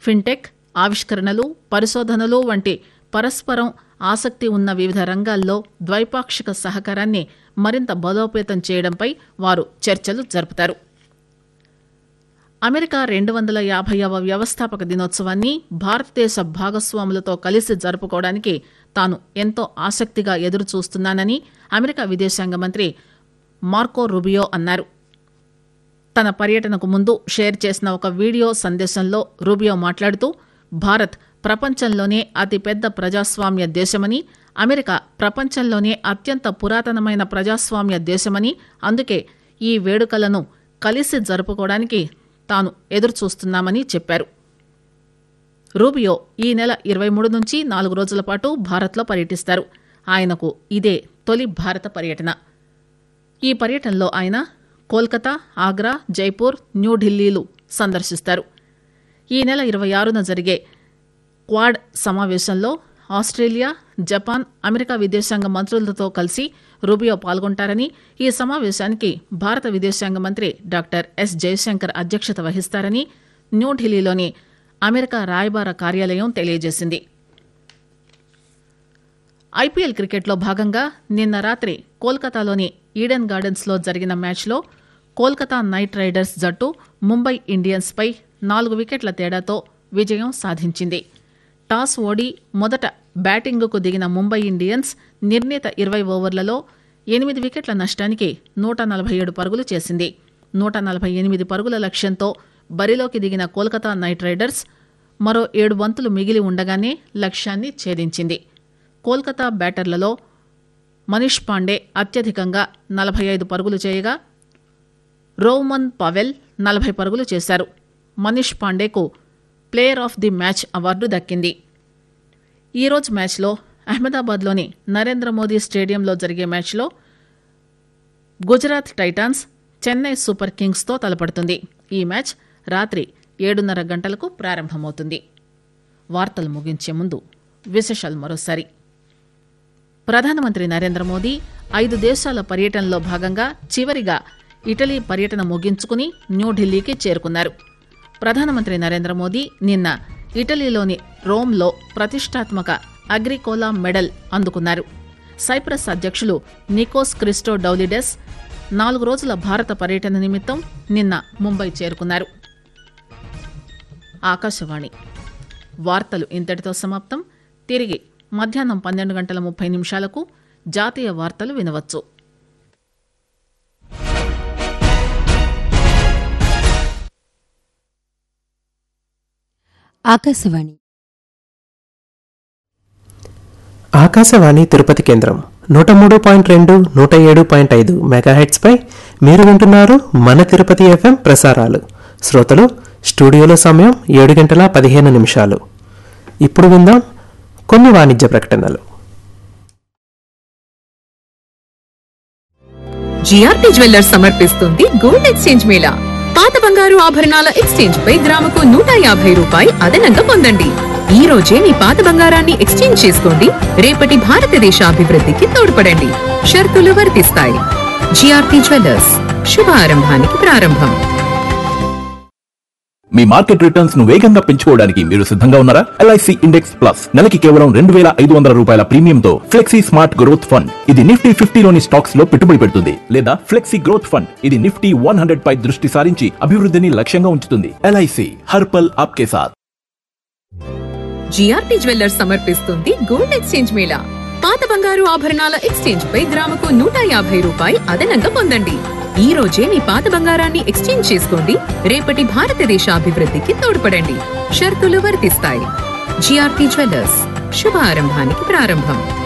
fintech ఆవిష్కరణలు పరిశోధనలు వంటి పరస్పరం ఆసక్తి ఉన్న వివిధ రంగాల్లో ద్వైపాక్షిక సహకారాన్ని మరింత బలోపేతం చేయడంపై వారు చర్చలు జరుపుతారు అమెరికా రెండు వందల యాభైవ వ్యవస్థాపక దినోత్సవాన్ని భారతదేశ భాగస్వాములతో కలిసి జరుపుకోవడానికి తాను ఎంతో ఆసక్తిగా ఎదురుచూస్తున్నానని అమెరికా విదేశాంగ మంత్రి మార్కో రుబియో అన్నారు తన పర్యటనకు ముందు షేర్ చేసిన ఒక వీడియో సందేశంలో రూబియో మాట్లాడుతూ భారత్ ప్రపంచంలోనే అతిపెద్ద ప్రజాస్వామ్య దేశమని అమెరికా ప్రపంచంలోనే అత్యంత పురాతనమైన ప్రజాస్వామ్య దేశమని అందుకే ఈ వేడుకలను కలిసి జరుపుకోవడానికి తాను ఎదురుచూస్తున్నామని చెప్పారు రూబియో ఈ నెల ఇరవై మూడు నుంచి నాలుగు రోజుల పాటు భారత్లో పర్యటిస్తారు ఆయనకు ఇదే తొలి భారత పర్యటన ఈ పర్యటనలో ఆయన కోల్కతా ఆగ్రా జైపూర్ న్యూఢిల్లీలు సందర్శిస్తారు ఈ నెల ఇరవై ఆరున జరిగే క్వాడ్ సమావేశంలో ఆస్ట్రేలియా జపాన్ అమెరికా విదేశాంగ మంత్రులతో కలిసి రూబియో పాల్గొంటారని ఈ సమావేశానికి భారత విదేశాంగ మంత్రి డాక్టర్ ఎస్ జయశంకర్ అధ్యక్షత వహిస్తారని న్యూఢిల్లీలోని అమెరికా రాయబార కార్యాలయం తెలియజేసింది ఐపీఎల్ క్రికెట్లో భాగంగా నిన్న రాత్రి కోల్కతాలోని ఈడెన్ గార్డెన్స్ లో జరిగిన మ్యాచ్లో కోల్కతా నైట్ రైడర్స్ జట్టు ముంబై ఇండియన్స్ పై నాలుగు వికెట్ల తేడాతో విజయం సాధించింది టాస్ ఓడి మొదట బ్యాటింగుకు దిగిన ముంబై ఇండియన్స్ నిర్ణీత ఇరవై ఓవర్లలో ఎనిమిది వికెట్ల నష్టానికి నూట నలభై ఏడు పరుగులు చేసింది నూట నలభై ఎనిమిది పరుగుల లక్ష్యంతో బరిలోకి దిగిన కోల్కతా నైట్ రైడర్స్ మరో ఏడు బంతులు మిగిలి ఉండగానే లక్ష్యాన్ని ఛేదించింది కోల్కతా బ్యాటర్లలో మనీష్ పాండే అత్యధికంగా నలభై ఐదు పరుగులు చేయగా రోమన్ పవెల్ నలభై పరుగులు చేశారు మనీష్ పాండేకు player of the match award దక్కింది ఈరోజు మ్యాచ్లో అహ్మదాబాద్లోని నరేంద్ర మోదీ స్టేడియంలో జరిగే మ్యాచ్లో గుజరాత్ టైటాన్స్ చెన్నై సూపర్ కింగ్స్తో తలపడుతుంది ఈ మ్యాచ్ రాత్రి ఏడున్నర గంటలకు ప్రారంభమవుతుంది వార్తలు ముగించే ముందు విశేషాలు మరోసారి ప్రధానమంత్రి నరేంద్ర మోదీ ఐదు దేశాల పర్యటనలో భాగంగా చివరిగా ఇటలీ పర్యటన ముగించుకుని న్యూఢిల్లీకి చేరుకున్నారు ప్రధానమంత్రి నరేంద్ర మోదీ నిన్న ఇటలీలోని రోమ్లో ప్రతిష్టాత్మక అగ్రికోలా మెడల్ అందుకున్నారు సైప్రస్ అధ్యక్షులు నికోస్ క్రిస్టో డౌలిడెస్ నాలుగు రోజుల భారత పర్యటన నిమిత్తం నిన్న ముంబై చేరుకున్నారు ఆకాశవాణి వార్తలు ఇంతటితో సమాప్తం తిరిగి మధ్యాహ్నం పన్నెండు గంటల ముప్పై నిమిషాలకు జాతీయ వార్తలు వినవచ్చు ఆకాశవాణి ఆకాశవాణి తిరుపతి కేంద్రం నూట మూడు పాయింట్ రెండు నూట ఏడు పాయింట్ ఐదు మెగాహెట్స్పై మీరు వింటున్నారు మన తిరుపతి ఎఫ్ఎం ప్రసారాలు శ్రోతలు స్టూడియోలో సమయం ఏడు గంటల పదిహేను నిమిషాలు ఇప్పుడు విందాం కొన్ని వాణిజ్య ప్రకటనలు జిఆర్పి జ్యువెల్లర్స్ సమర్పిస్తుంది గోల్డ్ ఎక్స్చేంజ్ మేళా పాత బంగారు ఆభరణాల ఎక్స్చేంజ్ పై గ్రాముకు నూట యాభై రూపాయి అదనంగా పొందండి ఈ రోజే మీ పాత బంగారాన్ని ఎక్స్చేంజ్ చేసుకోండి రేపటి భారతదేశ అభివృద్ధికి తోడ్పడండి షరతులు వర్తిస్తాయి జిఆర్పి జ్యువెల్లర్స్ శుభ ఆరంభానికి ప్రారంభం మీ మార్కెట్ రిటర్న్స్ ను వేగంగా పెంచుకోవడానికి మీరు సిద్ధంగా ఉన్నారా ఎల్ఐసి ఇండెక్స్ ప్లస్ నెలకి కేవలం రెండు వేల ఐదు వందల రూపాయల ప్రీమియంతో ఫ్లెక్సీ స్మార్ట్ గ్రోత్ ఫండ్ ఇది నిఫ్టీ ఫిఫ్టీలోని స్టాక్స్ లో పెట్టుబడి పెడుతుంది లేదా ఫ్లెక్సీ గ్రోత్ ఫండ్ ఇది నిఫ్టీ వన్ హండ్రెడ్ పై దృష్టి సారించి అభివృద్ధిని లక్ష్యంగా ఉంచుతుంది ఎల్ఐసి హర్పల్ ఆప్కే సాత్ జిఆర్పి జ్యువెల్లర్స్ సమర్పిస్తుంది గోల్డ్ ఎక్స్చేంజ్ మేళా పాత బంగారు ఆభరణాల ఎక్స్చేంజ్ పై గ్రాముకు నూట యాభై రూపాయి అదనంగా పొందండి ఈ రోజే మీ పాత బంగారాన్ని ఎక్స్చేంజ్ చేసుకోండి రేపటి భారతదేశ అభివృద్ధికి తోడ్పడండి షరతులు వర్తిస్తాయి జిఆర్పి జ్యువెల్లర్స్ శుభ ఆరంభానికి ప్రారంభం